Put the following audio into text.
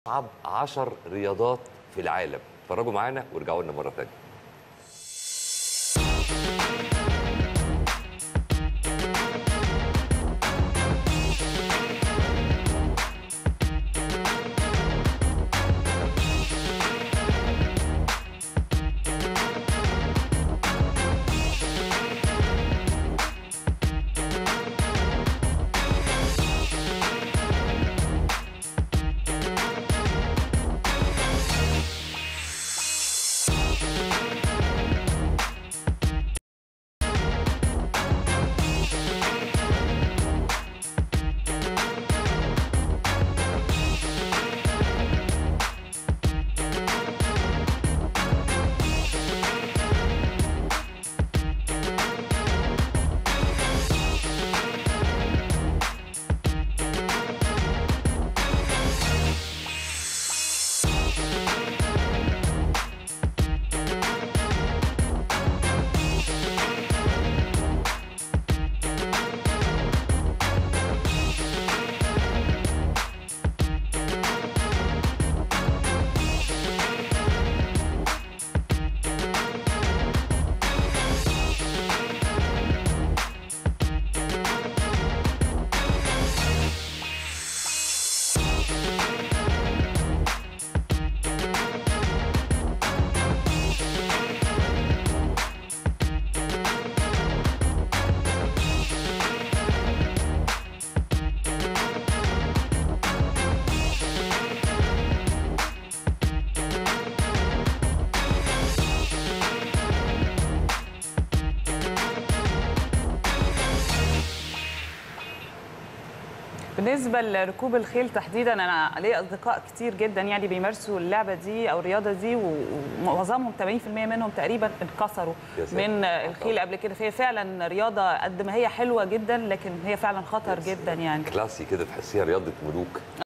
اصعب 10 رياضات في العالم اتفرجوا معانا وارجعوا لنا مره ثانيه بالنسبه لركوب الخيل تحديدا انا ليا اصدقاء كتير جدا يعني بيمارسوا اللعبه دي او الرياضه دي ومعظمهم 80% منهم تقريبا انكسروا يا ساتر. من الخيل قبل كده فهي فعلا رياضه قد ما هي حلوه جدا لكن هي فعلا خطر جدا يعني كلاسي كده تحسيها رياضه ملوك